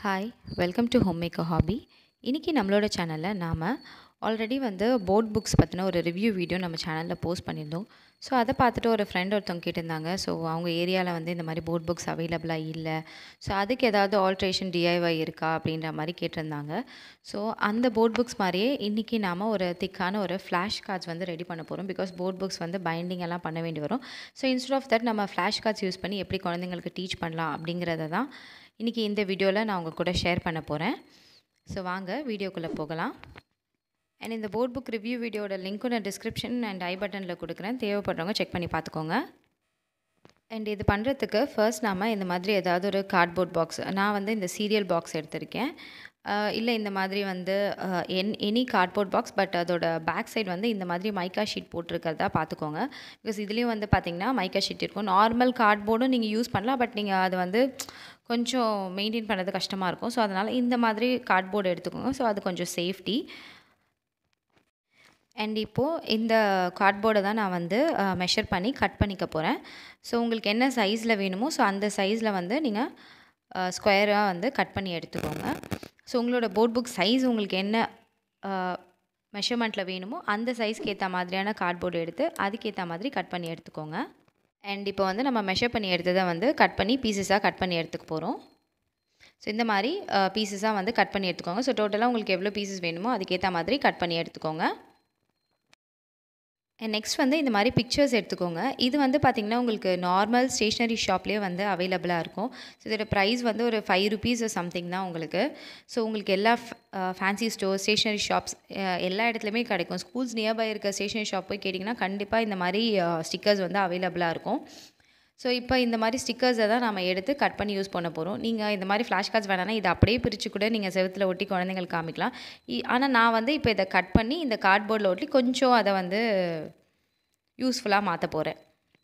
Hi welcome to home maker hobby இன்றைக்கி நம்மளோட சேனலில் நாம் ஆல்ரெடி வந்து போர்ட் புக்ஸ் பற்றின ஒரு ரிவ்யூ வீடியோ நம்ம சேனலில் போஸ்ட் பண்ணியிருந்தோம் ஸோ அதை பார்த்துட்டு ஒரு ஃப்ரெண்ட் ஒருத்தவங்க கேட்டிருந்தாங்க ஸோ அவங்க ஏரியாவில் வந்து இந்த மாதிரி போர்ட் புக்ஸ் அவைலபிளாக இல்லை ஸோ அதுக்கு ஏதாவது ஆல்ட்ரேஷன் டிஐஒய் இருக்கா அப்படின்ற மாதிரி கேட்டிருந்தாங்க ஸோ அந்த போர்ட் புக்ஸ் மாதிரியே இன்றைக்கி நாம் ஒரு திக்கான ஒரு ஃப்ளாஷ் கார்ட்ஸ் வந்து ரெடி பண்ண போகிறோம் பிகாஸ் போர்ட் புக்ஸ் வந்து பைண்டிங் எல்லாம் பண்ண வேண்டி வரும் ஸோ இன்ஸ்டெட் ஆஃப் தட் நம்ம ஃப்ளாஷ் கார்ட்ஸ் யூஸ் பண்ணி எப்படி குழந்தைங்களுக்கு டீச் பண்ணலாம் அப்படிங்கிறத தான் இன்றைக்கி இந்த வீடியோவில் நான் உங்கள் கூட ஷேர் பண்ண போகிறேன் ஸோ வாங்க வீடியோக்குள்ளே போகலாம் அண்ட் இந்த போர்ட் புக் ரிவ்யூ வீடியோட லிங்க்கும் நான் டிஸ்கிரிப்ஷன் அண்ட் ஐ பட்டனில் கொடுக்குறேன் தேவைப்படுறவங்க செக் பண்ணி பார்த்துக்கோங்க அண்ட் இது பண்ணுறதுக்கு ஃபர்ஸ்ட் நாம் இந்த மாதிரி ஏதாவது ஒரு கார்ட்போர்ட் பாக்ஸ் நான் வந்து இந்த சீரியல் பாக்ஸ் எடுத்திருக்கேன் இல்லை இந்த மாதிரி வந்து என் எனி கார்ட்போர்ட் பாக்ஸ் பட் அதோட பேக் சைடு வந்து இந்த மாதிரி மைக்கா ஷீட் போட்டிருக்கிறதா பார்த்துக்கோங்க பிகாஸ் இதுலேயும் வந்து பார்த்திங்கன்னா மைக்கா ஷீட் இருக்கும் நார்மல் கார்ட்போர்டும் நீங்கள் யூஸ் பண்ணலாம் பட் நீங்கள் அது வந்து கொஞ்சம் மெயின்டைன் பண்ணுறது கஷ்டமாக இருக்கும் ஸோ அதனால் இந்த மாதிரி கார்ட்போர்டு எடுத்துக்கோங்க ஸோ அது கொஞ்சம் சேஃப்டி அண்ட் இப்போது இந்த கார்ட்போர்டை தான் நான் வந்து மெஷர் பண்ணி கட் பண்ணிக்க போகிறேன் ஸோ உங்களுக்கு என்ன சைஸில் வேணுமோ ஸோ அந்த சைஸில் வந்து நீங்கள் ஸ்கொயராக வந்து கட் பண்ணி எடுத்துக்கோங்க ஸோ உங்களோட போர்ட் புக் சைஸ் உங்களுக்கு என்ன மெஷர்மெண்ட்டில் வேணுமோ அந்த சைஸ்க்கு ஏற்ற மாதிரியான கார்ட்போர்டு எடுத்து அதுக்கேற்ற மாதிரி கட் பண்ணி எடுத்துக்கோங்க அண்ட் இப்போ வந்து நம்ம மெஷர் பண்ணி எடுத்ததை வந்து கட் பண்ணி பீசஸாக கட் பண்ணி எடுத்துக்க போகிறோம் ஸோ இந்த மாதிரி பீசஸாக வந்து கட் பண்ணி எடுத்துக்கோங்க ஸோ டோட்டலாக உங்களுக்கு எவ்வளோ பீசஸ் வேணுமோ அதுக்கேற்ற மாதிரி கட் பண்ணி எடுத்துக்கோங்க நெக்ஸ்ட் வந்து இந்த மாதிரி பிக்சர்ஸ் எடுத்துக்கோங்க இது வந்து பார்த்திங்கன்னா உங்களுக்கு நார்மல் ஸ்டேஷ்னரி ஷாப்லேயே வந்து அவைலபிளாக இருக்கும் ஸோ இதோட ப்ரைஸ் வந்து ஒரு ஃபைவ் ருபீஸ் சம்திங் தான் உங்களுக்கு ஸோ உங்களுக்கு எல்லா ஃபேன்சி ஸ்டோர் ஸ்டேஷ்னரி ஷாப்ஸ் எல்லா இடத்துலையுமே கிடைக்கும் ஸ்கூல்ஸ் நியர்பை இருக்க ஸ்டேஷ்னரி ஷாப் போய் கேட்டிங்கன்னா கண்டிப்பாக இந்த மாதிரி ஸ்டிக்கர்ஸ் வந்து அவைலபிளாக இருக்கும் ஸோ இப்போ இந்த மாதிரி ஸ்டிக்கர்ஸை தான் நம்ம எடுத்து கட் பண்ணி யூஸ் பண்ண போகிறோம் நீங்கள் இந்த மாதிரி ஃப்ளாஷ் கார்ட்ஸ் வேணான்னா இதை அப்படியே பிரித்து கூட நீங்கள் செவத்தில் ஒட்டி குழந்தைங்களுக்கு காமிக்கலாம் ஆனால் நான் வந்து இப்போ இதை கட் பண்ணி இந்த கார்ட்போர்டில் ஒட்டி கொஞ்சம் அதை வந்து யூஸ்ஃபுல்லாக மாற்ற போகிறேன்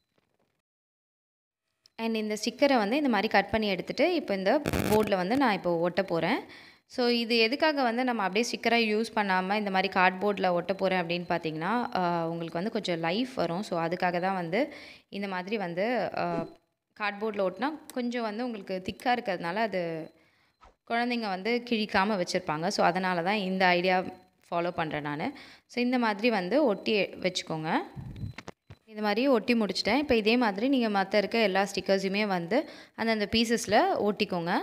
அண்ட் இந்த ஸ்டிக்கரை வந்து இந்த மாதிரி கட் பண்ணி எடுத்துகிட்டு இப்போ இந்த போர்டில் வந்து நான் இப்போ ஒட்ட போகிறேன் ஸோ இது எதுக்காக வந்து நம்ம அப்படியே ஸ்டிக்கராக யூஸ் பண்ணாமல் இந்த மாதிரி கார்ட்போர்டில் ஒட்ட போகிறேன் அப்படின்னு பார்த்தீங்கன்னா உங்களுக்கு வந்து கொஞ்சம் லைஃப் வரும் ஸோ அதுக்காக தான் வந்து இந்த மாதிரி வந்து கார்ட்போர்டில் ஒட்டினா கொஞ்சம் வந்து உங்களுக்கு திக்காக இருக்கிறதுனால அது குழந்தைங்க வந்து கிழிக்காமல் வச்சுருப்பாங்க ஸோ அதனால தான் இந்த ஐடியா ஃபாலோ பண்ணுறேன் நான் ஸோ இந்த மாதிரி வந்து ஒட்டி வச்சுக்கோங்க இது மாதிரி ஒட்டி முடிச்சிட்டேன் இப்போ இதே மாதிரி நீங்கள் மற்ற இருக்க எல்லா ஸ்டிக்கர்ஸுமே வந்து அந்தந்த பீசஸில் ஒட்டிக்கோங்க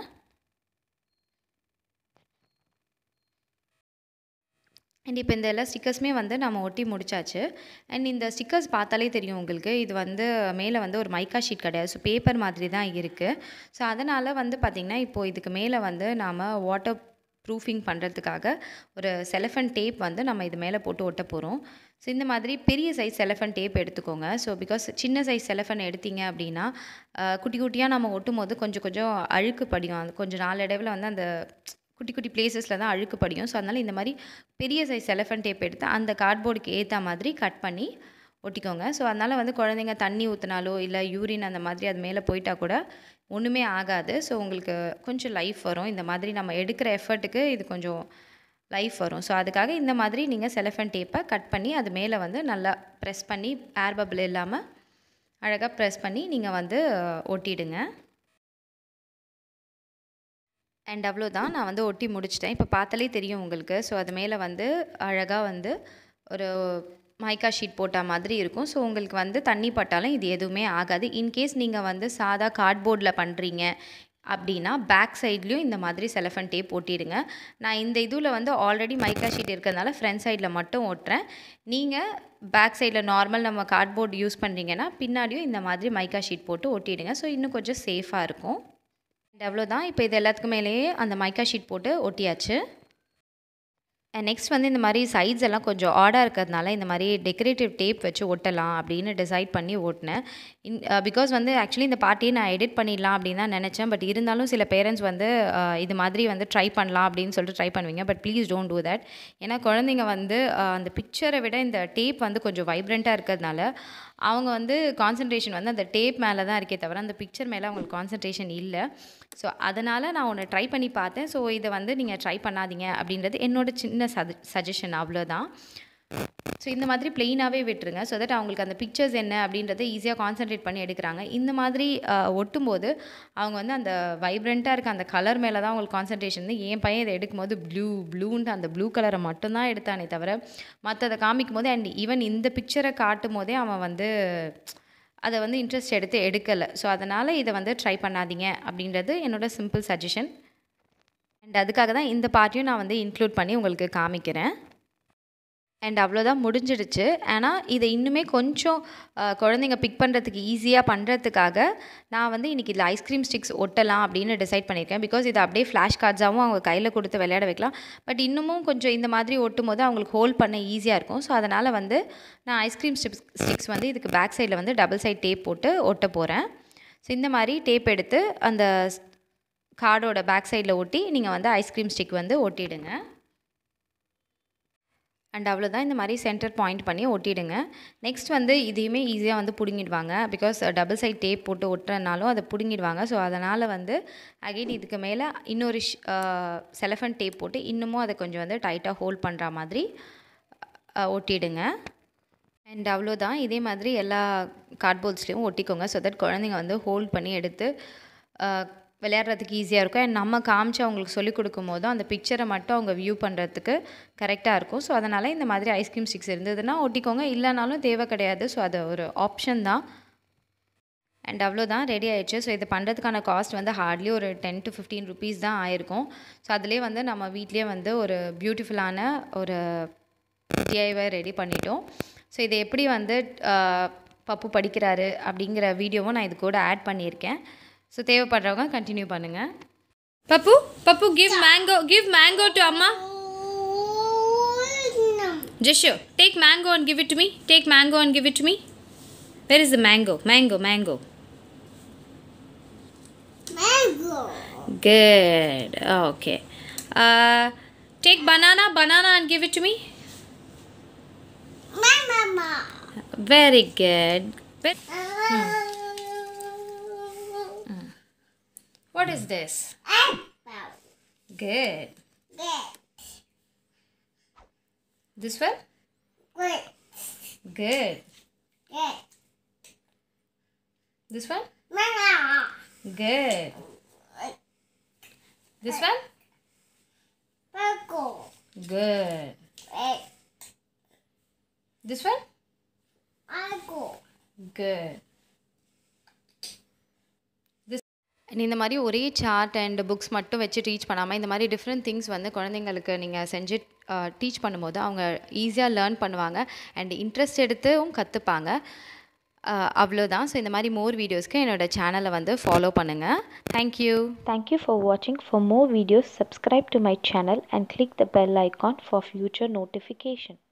அண்ட் இப்போ இந்த எல்லா ஸ்டிக்கர்ஸுமே வந்து நம்ம ஒட்டி முடிச்சாச்சு அண்ட் இந்த ஸ்டிக்கர்ஸ் பார்த்தாலே தெரியும் உங்களுக்கு இது வந்து மேலே வந்து ஒரு மைக்கா ஷீட் கிடையாது ஸோ பேப்பர் மாதிரி தான் இருக்குது ஸோ அதனால் வந்து பார்த்திங்கன்னா இப்போது இதுக்கு மேலே வந்து நாம் வாட்டர் ப்ரூஃபிங் பண்ணுறதுக்காக ஒரு செலஃபன் டேப் வந்து நம்ம இது மேலே போட்டு ஒட்ட போகிறோம் ஸோ இந்த மாதிரி பெரிய சைஸ் செலஃபன் டேப் எடுத்துக்கோங்க ஸோ பிகாஸ் சின்ன சைஸ் செலஃபன் எடுத்தீங்க அப்படின்னா குட்டி குட்டியாக நம்ம ஒட்டும் போது கொஞ்சம் கொஞ்சம் அழுக்கு படியும் அது கொஞ்சம் நாளடைவில் வந்து அந்த குட்டி குட்டி பிளேசஸில் தான் அழுக்கு படியும் ஸோ அதனால் இந்த மாதிரி பெரிய சைஸ் செலஃபன் டேப் எடுத்து அந்த கார்ட்போர்டுக்கு ஏற்ற மாதிரி கட் பண்ணி ஒட்டிக்கோங்க ஸோ அதனால் வந்து குழந்தைங்க தண்ணி ஊற்றினாலோ இல்லை யூரின் அந்த மாதிரி அது மேலே போயிட்டால் கூட ஒன்றுமே ஆகாது ஸோ உங்களுக்கு கொஞ்சம் லைஃப் வரும் இந்த மாதிரி நம்ம எடுக்கிற எஃபர்ட்டுக்கு இது கொஞ்சம் லைஃப் வரும் ஸோ அதுக்காக இந்த மாதிரி நீங்கள் செலஃபன் டேப்பை கட் பண்ணி அது மேலே வந்து நல்லா ப்ரெஸ் பண்ணி ஏர் பபிள் இல்லாமல் அழகாக ப்ரெஸ் பண்ணி நீங்கள் வந்து ஒட்டிடுங்க அண்ட் அவ்வளோதான் நான் வந்து ஒட்டி முடிச்சிட்டேன் இப்போ பார்த்தாலே தெரியும் உங்களுக்கு ஸோ அது மேலே வந்து அழகாக வந்து ஒரு மைக்கா ஷீட் போட்ட மாதிரி இருக்கும் ஸோ உங்களுக்கு வந்து தண்ணி பட்டாலும் இது எதுவுமே ஆகாது இன்கேஸ் நீங்கள் வந்து சாதா கார்ட்போர்டில் பண்ணுறீங்க அப்படின்னா பேக் சைட்லேயும் இந்த மாதிரி செலஃபன் டேப் ஒட்டிடுங்க நான் இந்த இதில் வந்து ஆல்ரெடி மைக்கா ஷீட் இருக்கிறதுனால ஃப்ரண்ட் சைடில் மட்டும் ஒட்டுறேன் நீங்கள் பேக் சைடில் நார்மல் நம்ம கார்ட்போர்டு யூஸ் பண்ணுறீங்கன்னா பின்னாடியும் இந்த மாதிரி மைக்கா ஷீட் போட்டு ஒட்டிடுங்க ஸோ இன்னும் கொஞ்சம் சேஃபாக இருக்கும் அண்ட் அவ்வளோதான் இப்போ இது எல்லாத்துக்கு மேலேயே அந்த மைக்கா ஷீட் போட்டு ஒட்டியாச்சு நெக்ஸ்ட் வந்து இந்த மாதிரி சைட்ஸ் எல்லாம் கொஞ்சம் ஆடாக இருக்கிறதுனால இந்த மாதிரி டெக்கரேட்டிவ் டேப் வச்சு ஒட்டலாம் அப்படின்னு டிசைட் பண்ணி ஓட்டினேன் இன் பிகாஸ் வந்து ஆக்சுவலி இந்த பார்ட்டியை நான் எடிட் பண்ணிடலாம் அப்படின்னு தான் நினச்சேன் பட் இருந்தாலும் சில பேரண்ட்ஸ் வந்து இது மாதிரி வந்து ட்ரை பண்ணலாம் அப்படின்னு சொல்லிட்டு ட்ரை பண்ணுவீங்க but please don't do that ஏன்னா குழந்தைங்க வந்து அந்த பிக்சரை விட இந்த டேப் வந்து கொஞ்சம் வைப்ரண்ட்டாக இருக்கிறதுனால அவங்க வந்து கான்சன்ட்ரேஷன் வந்து அந்த டேப் மேலே தான் இருக்கே தவிர அந்த பிக்சர் மேலே அவங்களுக்கு கான்சன்ட்ரேஷன் இல்லை ஸோ அதனால் நான் ஒன்று ட்ரை பண்ணி பார்த்தேன் ஸோ இதை வந்து நீங்கள் ட்ரை பண்ணாதீங்க அப்படின்றது என்னோட சின்ன சஜ சஜஷன் அவ்வளோதான் ஸோ இந்த மாதிரி பிளெயினாகவே விட்டுருங்க ஸோ தட் அவங்களுக்கு அந்த பிக்சர்ஸ் என்ன அப்படின்றத ஈஸியாக கான்சென்ட்ரேட் பண்ணி எடுக்கிறாங்க இந்த மாதிரி ஒட்டும்போது அவங்க வந்து அந்த வைப்ரண்ட்டாக இருக்க அந்த கலர் மேலே தான் அவங்களுக்கு கான்சன்ட்ரேஷன் வந்து என் பையன் இதை எடுக்கும்போது ப்ளூ ப்ளூன்ட்டு அந்த ப்ளூ கலரை மட்டும்தான் எடுத்தானே தவிர மற்றதை காமிக்கும் போது அண்ட் ஈவன் இந்த பிக்சரை காட்டும் போதே அவன் வந்து அதை வந்து இன்ட்ரெஸ்ட் எடுத்து எடுக்கலை ஸோ அதனால் இதை வந்து ட்ரை பண்ணாதீங்க அப்படின்றது என்னோட சிம்பிள் சஜஷன் அண்ட் அதுக்காக தான் இந்த பார்ட்டியும் நான் வந்து இன்க்ளூட் பண்ணி உங்களுக்கு காமிக்கிறேன் அண்ட் அவ்வளோதான் முடிஞ்சிடுச்சு ஆனால் இதை இன்னுமே கொஞ்சம் அஹ், குழந்தைங்க பிக் பண்ணுறதுக்கு ஈஸியாக பண்ணுறதுக்காக நான் வந்து இன்றைக்கி இதில் ஐஸ்கிரீம் ஸ்டிக்ஸ் ஒட்டலாம் அப்படின்னு டிசைட் பண்ணியிருக்கேன் பிகாஸ் இது அப்படியே ஃப்ளாஷ் கார்ட்ஸாகவும் அவங்க கையில் கொடுத்து விளையாட வைக்கலாம் பட் இன்னமும் கொஞ்சம் இந்த மாதிரி ஒட்டும் போது அவங்களுக்கு ஹோல்ட் பண்ண ஈஸியாக இருக்கும் ஸோ அதனால் வந்து நான் ஐஸ்கிரீம் ஸ்டிக்ஸ் ஸ்டிக்ஸ் வந்து இதுக்கு பேக் சைடில் வந்து டபுள் சைட் டேப் போட்டு ஒட்ட போகிறேன் ஸோ இந்த மாதிரி டேப் எடுத்து அந்த கார்டோட பேக் சைடில் ஒட்டி நீங்கள் வந்து ஐஸ்கிரீம் ஸ்டிக் வந்து ஒட்டிடுங்க அண்ட் அவ்வளோதான் இந்த மாதிரி சென்டர் பாயிண்ட் பண்ணி ஒட்டிடுங்க நெக்ஸ்ட் வந்து இதையுமே ஈஸியாக வந்து பிடுங்கிடுவாங்க பிகாஸ் டபுள் சைட் டேப் போட்டு ஒட்டுறனாலும் அதை பிடுங்கிடுவாங்க ஸோ அதனால் வந்து அகைன் இதுக்கு மேலே இன்னொரு செலஃபன் டேப் போட்டு இன்னமும் அதை கொஞ்சம் வந்து டைட்டாக ஹோல்ட் பண்ணுற மாதிரி அஹ், ஒட்டிடுங்க அண்ட் அவ்வளோதான் இதே மாதிரி எல்லா கார்ட்போர்ட்ஸ்லேயும் ஒட்டிக்கோங்க ஸோ தட் குழந்தைங்க வந்து ஹோல்ட் பண்ணி எடுத்து அஹ், விளையாடுறதுக்கு ஈஸியாக இருக்கும் அண்ட் நம்ம காமிச்சு அவங்களுக்கு சொல்லிக் கொடுக்கும் போதும் அந்த பிக்சரை மட்டும் அவங்க வியூ பண்ணுறதுக்கு கரெக்டாக இருக்கும் ஸோ அதனால் இந்த மாதிரி ஐஸ்கிரீம் ஸ்டிக்ஸ் இருந்ததுன்னா ஒட்டிக்கோங்க இல்லைனாலும் தேவை கிடையாது ஸோ அது ஒரு ஆப்ஷன் தான் அண்ட் அவ்வளோதான் ரெடி ஆயிடுச்சு ஸோ இது பண்ணுறதுக்கான காஸ்ட் வந்து ஹார்ட்லி ஒரு டென் டு ஃபிஃப்டீன் ருபீஸ் தான் ஆயிருக்கும் ஸோ அதுலேயே வந்து நம்ம வீட்லேயே வந்து ஒரு பியூட்டிஃபுல்லான ஒரு டிஐவை ரெடி பண்ணிட்டோம் ஸோ இதை எப்படி வந்து ஆஹ், பப்பு படிக்கிறாரு அப்படிங்கிற வீடியோவும் நான் இது கூட ஆட் பண்ணியிருக்கேன் ஸோ தேவைப்படுறவங்க கண்டினியூ பண்ணுங்கள் Papu, Papu, give mango, give mango to Amma. Jishu, take mango and give it to me. Take mango and give it to me. Where is the mango? Mango, mango. Mango. Good. Okay. Uh, take banana, banana and give it to me. My mama. Very good. Ve- What is this? Apple. Good. Get. This one? Good. Good. Get. This one? Mama. Good. This one? Mango. Good. Get. This one? Mango. Good. And இந்த மாதிரி ஒரே chart and books மட்டும் வச்சு teach பண்ணாமல் இந்த மாதிரி different things வந்து குழந்தைங்களுக்கு நீங்கள் செஞ்சு டீச் பண்ணும்போது அவங்க ஈஸியாக லேர்ன் பண்ணுவாங்க அண்ட் இன்ட்ரெஸ்ட் எடுத்தும் கற்றுப்பாங்க அவ்வளோதான் ஸோ இந்த மாதிரி மோர் வீடியோஸ்க்கு என்னோட சேனலை வந்து ஃபாலோ பண்ணுங்கள் thank you Thank you for watching. For more videos, subscribe to my channel and click the bell icon for future notification.